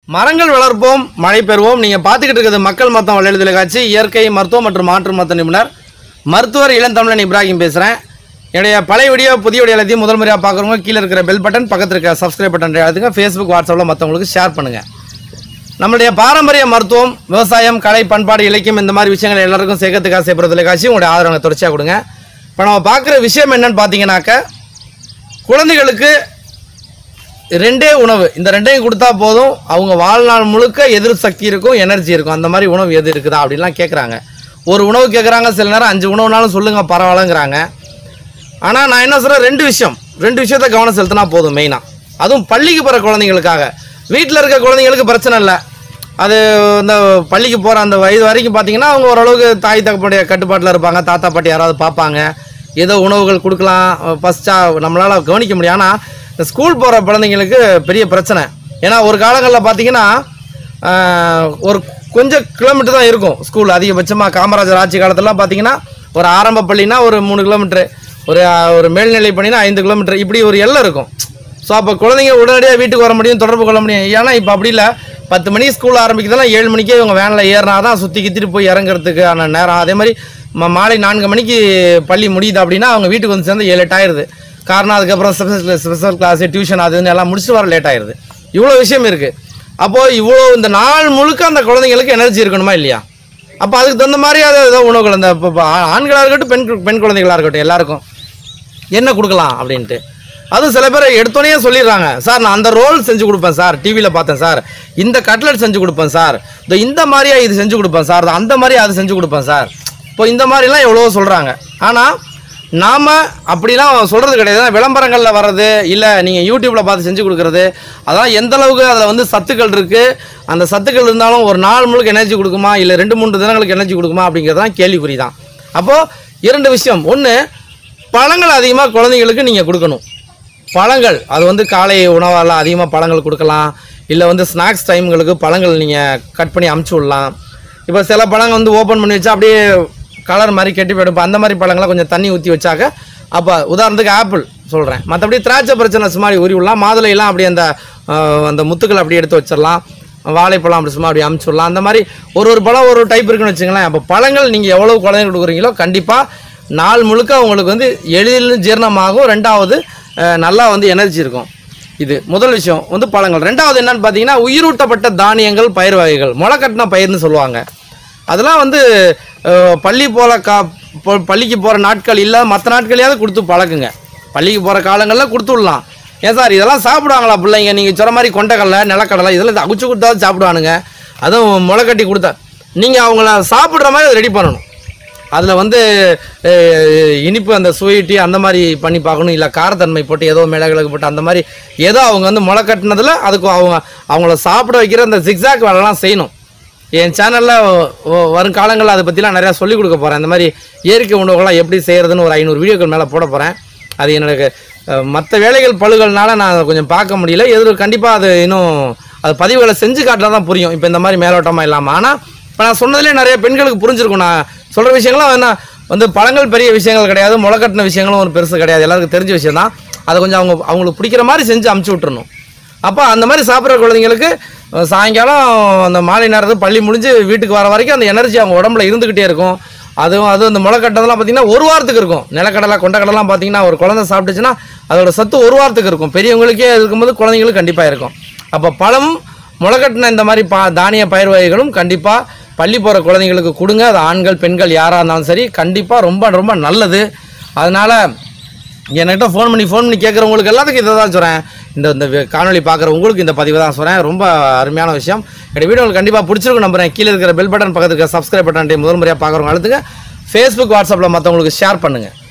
மரங்கள் வளர்ப்போம் மழை பெறுவோம் நீங்கள் பார்த்துக்கிட்டு இருக்கிறது மக்கள் மருத்துவம் வலையொலி தொலைக்காட்சி இயற்கை மருத்துவம் மற்றும் மாற்று மருத்துவ நிபுணர் மருத்துவர் இளந்தமிழன் இப்ராஹிம் பேசுகிறேன் என்னுடைய பழைய வீடியோ புதிய வீடியோ எல்லாத்தையும் முதல் முறையாக பார்க்குறவங்க கீழே இருக்கிற பெல் பட்டன் பக்கத்தில் இருக்க சப்ஸ்கிரைப் பட்டன் எழுதுங்க ஃபேஸ்புக் வாட்ஸ்அப்பில் மற்றவங்களுக்கு ஷேர் பண்ணுங்கள் நம்மளுடைய பாரம்பரிய மருத்துவம் விவசாயம் கலை பண்பாடு இலக்கியம் இந்த மாதிரி விஷயங்கள் எல்லாருக்கும் சேர்க்கறதுக்காக செய்யப்படுற தொலைக்காட்சி உங்களுடைய ஆதரவை தொடர்ச்சியாக கொடுங்க இப்போ நம்ம பார்க்குற விஷயம் என்னன்னு பார்த்தீங்கன்னாக்க குழந்தைகளுக்கு ரெண்டே உணவு இந்த ரெண்டையும் கொடுத்தா போதும் அவங்க வாழ்நாள் முழுக்க எதிர்ப்பு சக்தி இருக்கும் எனர்ஜி இருக்கும் அந்த மாதிரி உணவு எது இருக்குதா அப்படின்லாம் கேட்குறாங்க ஒரு உணவு கேட்குறாங்க சில நேரம் அஞ்சு உணவுனாலும் சொல்லுங்க பரவாயில்லங்கிறாங்க ஆனால் நான் என்ன சொல்கிறேன் ரெண்டு விஷயம் ரெண்டு விஷயத்த கவனம் செலுத்தினா போதும் மெயினாக அதுவும் பள்ளிக்கு போகிற குழந்தைங்களுக்காக வீட்டில் இருக்க குழந்தைங்களுக்கு பிரச்சனை இல்லை அது இந்த பள்ளிக்கு போகிற அந்த வயது வரைக்கும் பார்த்தீங்கன்னா அவங்க ஓரளவுக்கு தாய் தகப்பனுடைய கட்டுப்பாட்டில் இருப்பாங்க தாத்தா பாட்டி யாராவது பார்ப்பாங்க ஏதோ உணவுகள் கொடுக்கலாம் ஃபஸ்ட்டாக நம்மளால் கவனிக்க முடியும் ஆனால் இந்த ஸ்கூல் போகிற குழந்தைங்களுக்கு பெரிய பிரச்சனை ஏன்னா ஒரு காலங்களில் பார்த்தீங்கன்னா ஆஹ், ஒரு கொஞ்சம் கிலோமீட்டர் தான் இருக்கும் ஸ்கூல் அதிகபட்சமாக காமராஜர் ஆட்சி காலத்துலலாம் பார்த்தீங்கன்னா ஒரு ஆரம்ப பள்ளினா ஒரு மூணு கிலோமீட்டரு ஒரு ஆஹ், ஒரு மேல்நிலை பள்ளினா ஐந்து கிலோமீட்டர் இப்படி ஒரு எல்லை இருக்கும் ஸோ அப்போ குழந்தைங்க உடனடியாக வீட்டுக்கு வர முடியும் தொடர்பு கொள்ள முடியும் ஏன்னா இப்போ அப்படி இல்லை பத்து மணிக்கு ஸ்கூல் ஆரம்பிக்குதுன்னா ஏழு மணிக்கே இவங்க வேனில் ஏறினா தான் சுற்றி கித்திட்டு போய் இறங்குறதுக்கான நேரம் அதே மாதிரி ம- மாலை நான்கு மணிக்கு பள்ளி முடியுது அப்படின்னா அவங்க வீட்டுக்கு வந்து சேர்ந்து ஏழு எட்டு ஆயிடுது காரணம் அதுக்கப்புறம் ஸ்பெஷல் ஸ்பெஷல் கிளாஸ் டியூஷன் அது இதுன்னு எல்லாம் முடிச்சுட்டு வர லேட் ஆயிடுது இவ்வளோ விஷயம் இருக்குது அப்போது இவ்வளோ இந்த நாள் முழுக்க அந்த குழந்தைங்களுக்கு எனர்ஜி இருக்கணுமா இல்லையா அப்போ அதுக்கு தகுந்த மாதிரி அது ஏதோ உணவுகள் அந்த இப்போ இப்போ ஆண்களாக இருக்கட்டும் பெண் கு- பெண் குழந்தைகளாக இருக்கட்டும் எல்லாருக்கும் என்ன கொடுக்கலாம் அப்படின்ட்டு அதுவும் சில பேர் எடுத்தோடனே சொல்லிடுறாங்க சார் நான் அந்த ரோல் செஞ்சு கொடுப்பேன் சார் டிவியில் பார்த்தேன் சார் இந்த கட்லெட் செஞ்சு கொடுப்பேன் சார் இந்த இந்த மாதிரியா இது செஞ்சு கொடுப்பேன் சார் இது அந்த மாதிரியா அது செஞ்சு கொடுப்பேன் சார் இப்போ இந்த மாதிரிலாம் எவ்வளவோ சொல்கிறாங்க ஆனால் நாம் அப்படிலாம் சொல்கிறது கிடையாது ஏன்னா விளம்பரங்களில் வர்றது இல்லை நீங்கள் யூடியூப்பில் பார்த்து செஞ்சு கொடுக்குறது அதான் எந்த அளவுக்கு அதில் வந்து சத்துக்கள் இருக்குது அந்த சத்துக்கள் இருந்தாலும் ஒரு நாள் முழுக்க எனர்ஜி கொடுக்குமா இல்லை ரெண்டு மூன்று தினங்களுக்கு எனர்ஜி கொடுக்குமா அப்படிங்கிறது தான் கேள்விக்குறி தான் அப்போது இரண்டு விஷயம் ஒன்று பழங்கள் அதிகமாக குழந்தைங்களுக்கு நீங்கள் கொடுக்கணும் பழங்கள் அது வந்து காலை உணவெல்லாம் அதிகமாக பழங்கள் கொடுக்கலாம் இல்லை வந்து ஸ்நாக்ஸ் டைம்களுக்கு பழங்கள் நீங்கள் கட் பண்ணி அமுச்சு விடலாம் இப்போ சில பழங்கள் வந்து ஓப்பன் பண்ணி வச்சா அப்படியே கலர் மாதிரி கெட்டி போயிடும் இப்போ அந்த மாதிரி பழங்களை கொஞ்சம் தண்ணி ஊற்றி வச்சாக்க அப்போ உதாரணத்துக்கு ஆப்பிள் சொல்கிறேன் மற்றபடி திராட்சை பிரச்சனை சும்மா உரி விடலாம் மாதுளையெல்லாம் அப்படியே அந்த ஆஹ், அந்த முத்துக்கள் அப்படியே எடுத்து வச்சிடலாம் வாழைப்பழம் அப்படி சும்மா அப்படி அமுச்சு விடலாம் அந்த மாதிரி ஒரு ஒரு பழம் ஒரு ஒரு டைப் இருக்குன்னு வச்சுங்களேன் அப்போ பழங்கள் நீங்கள் எவ்வளவு குழந்தைங்க கொடுக்குறீங்களோ கண்டிப்பாக நாள் முழுக்க உங்களுக்கு வந்து எளிதில் ஜீரணமாகும் ரெண்டாவது அஹ், நல்லா வந்து எனர்ஜி இருக்கும் இது முதல் விஷயம் வந்து பழங்கள் ரெண்டாவது என்னன்னு பார்த்தீங்கன்னா உயிரூட்டப்பட்ட தானியங்கள் பயிர் வகைகள் முளைக்கட்டின பயிர்னு சொல்லுவாங்க அதெல்லாம் வந்து அஹ், பள்ளி போல கா பொ- பள்ளிக்கு போகிற நாட்கள் இல்லை மற்ற நாட்களையாவது கொடுத்து பழக்குங்க பள்ளிக்கு போகிற காலங்களில் கொடுத்து விடலாம் ஏன் சார் இதெல்லாம் சாப்பிடுவாங்களா பிள்ளைங்க நீங்கள் சொல்கிற மாதிரி கொண்டக்கடலை நிலக்கடலை இதெல்லாம் அகுச்சு கொடுத்தாலும் சாப்பிடுவானுங்க அதுவும் முளைக்கட்டி கொடுத்தா நீங்கள் அவங்கள சாப்பிட்ற மாதிரி ரெடி பண்ணணும் அதில் வந்து அஹ், இனிப்பு அந்த ஸ்வீட்டி அந்த மாதிரி பண்ணி பார்க்கணும் இல்லை காரத்தன்மை போட்டு ஏதோ மிளகுலகு போட்டு அந்த மாதிரி ஏதோ அவங்க வந்து முளை கட்டினதில் அதுக்கு அவங்க அவங்கள சாப்பிட வைக்கிற அந்த ஜிக்ஸாக் வேலைலாம் செய்யணும் என் சேனலில் வருங்காலங்களில் அதை பற்றிலாம் நிறையா சொல்லிக் கொடுக்க போகிறேன் இந்த மாதிரி இயற்கை உணவுகள்லாம் எப்படி செய்கிறதுன்னு ஒரு ஐநூறு வீடியோக்கள் மேலே போட போகிறேன் அது எனக்கு மற்ற வேலைகள் பழுகள்னால நான் கொஞ்சம் பார்க்க முடியல எதிர கண்டிப்பாக அது இன்னும் அது பதிவுகளை செஞ்சு காட்டினா தான் புரியும் இப்போ இந்த மாதிரி மேலோட்டமாக இல்லாமல் ஆனால் இப்போ நான் சொன்னதுலேயே நிறைய பெண்களுக்கு புரிஞ்சிருக்கும் நான் சொல்கிற விஷயங்கள்லாம் என்ன வந்து பழங்கள் பெரிய விஷயங்கள் கிடையாது முளைக்கட்டின விஷயங்களும் ஒரு பெருசு கிடையாது எல்லாருக்கும் தெரிஞ்ச விஷயம் தான் அதை கொஞ்சம் அவங்க அவங்களுக்கு பிடிக்கிற மாதிரி செஞ்சு அமுச்சு விட்டுறணும் அப்போ அந்த மாதிரி சாப்பிட்ற குழந்தைங்களுக்கு அஹ், சாயங்காலம் அந்த மாலை நேரத்தில் பள்ளி முடிஞ்சு வீட்டுக்கு வர வரைக்கும் அந்த எனர்ஜி அவங்க உடம்புல இருந்துக்கிட்டே இருக்கும் அதுவும் அதுவும் அந்த முளைக்கட்டதெல்லாம் பார்த்தீங்கன்னா ஒரு வாரத்துக்கு இருக்கும் நிலக்கடலை கொண்டக்கடலாம் பார்த்தீங்கன்னா ஒரு குழந்தை சாப்பிட்டுச்சுன்னா அதோட சத்து ஒரு வாரத்துக்கு இருக்கும் பெரியவங்களுக்கே இருக்கும்போது குழந்தைங்களுக்கு கண்டிப்பாக இருக்கும் அப்போ பழமும் முளைக்கட்டின இந்த மாதிரி பா தானிய பயிர் வகைகளும் கண்டிப்பாக பள்ளி போகிற குழந்தைங்களுக்கு கொடுங்க அது ஆண்கள் பெண்கள் யாராக இருந்தாலும் சரி கண்டிப்பாக ரொம்ப ரொம்ப நல்லது அதனால் என்கிட்ட ஃபோன் பண்ணி ஃபோன் பண்ணி கேட்குறவங்களுக்கு எல்லாத்துக்கும் இதை தான் சொல்கிறேன் இந்த இந்த வி- காணொளி பார்க்குற உங்களுக்கு இந்த பதிவை தான் சொல்கிறேன் ரொம்ப அருமையான விஷயம் என்னோட வீடியோ உங்களுக்கு கண்டிப்பாக பிடிச்சிருக்கும் நம்புறேன் கீழே இருக்கிற பெல் பட்டன் பக்கத்துக்கு சப்ஸ்கிரைப் பட்டன் முதல் முறையாக பார்க்குறவங்க அழுத்துங்க ஃபேஸ்புக் வாட்ஸ்அப்பில் மற்றவங்களுக்கு ஷேர் பண்ணுங்கள்